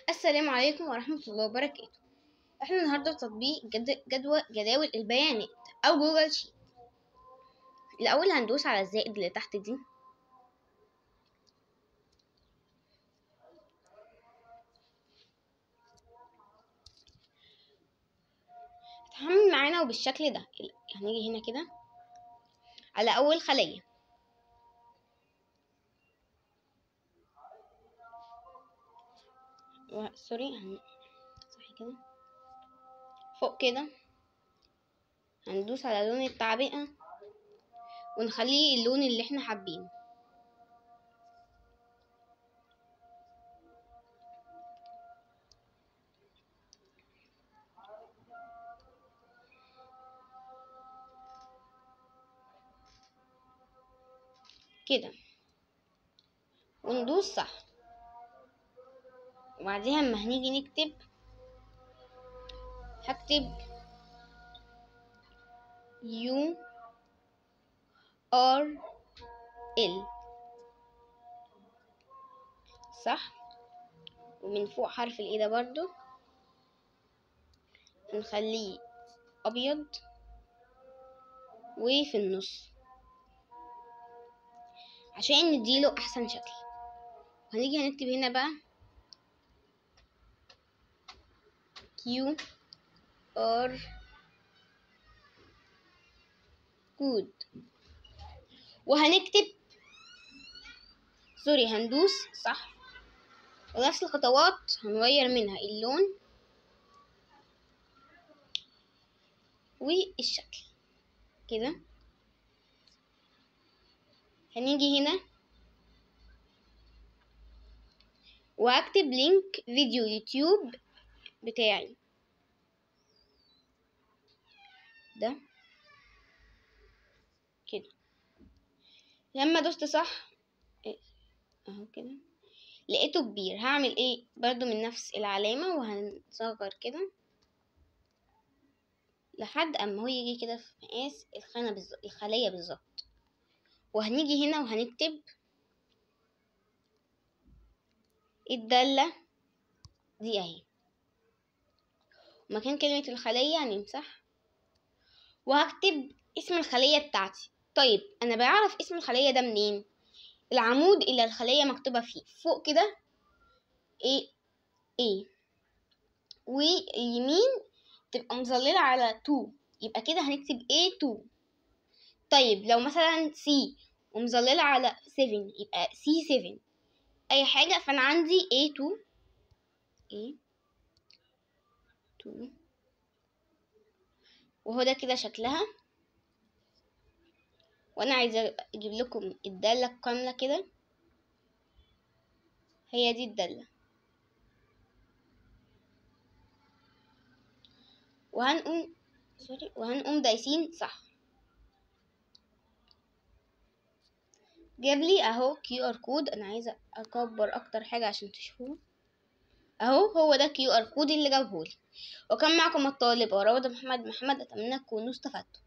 السلام عليكم ورحمة الله وبركاته احنا النهاردة في تطبيق جد... جدول جداول البيانات أو جوجل شيت الأول هندوس على الزائد اللي تحت دي هتعمل معانا وبالشكل ده هنيجي هنا كده على أول خلية و... سوري هن... صح كده فوق كده هندوس على لون التعبئة ونخليه اللون اللي احنا حابينه كده وندوس صح وبعدها اما هنيجي نكتب هكتب U R L صح ومن فوق حرف الاي ده برضو هنخليه ابيض وفي النص عشان نديله احسن شكل وهنيجي هنكتب هنا بقى Q R good وهنكتب سوري هندوس صح ونفس الخطوات هنغير منها اللون والشكل كده هنيجي هنا وهكتب لينك فيديو يوتيوب بتاعي ده كده لما دوست صح اهو كده لقيته كبير هعمل ايه برضو من نفس العلامة وهنصغر كده لحد اما هو يجي كده في مقاس الخانة بالظبط الخلية بالظبط وهنيجي هنا وهنكتب الدالة دي اهي مكان كلمة الخلية هنمسح وهكتب اسم الخلية بتاعتي طيب أنا بعرف اسم الخلية ده منين العمود اللي الخلية مكتوبة فيه فوق كده ايه ايه واليمين تبقى مظللة على 2 يبقى كده هنكتب A2 طيب لو مثلا C ومظللة على 7 يبقى C7 أي حاجة فأنا عندي A2 A 2 وهو ده كده شكلها وانا عايزه اجيب لكم الداله الكامله كده هي دي الداله وهنقوم سوري وهنقوم دايسين صح جاب لي اهو كيو ار كود انا عايزه اكبر اكتر حاجه عشان تشوفوه اهو هو ده كيو ار كود اللي جابهولي وكان معكم الطالب روضة محمد محمد اتمنى تكونوا استفدتوا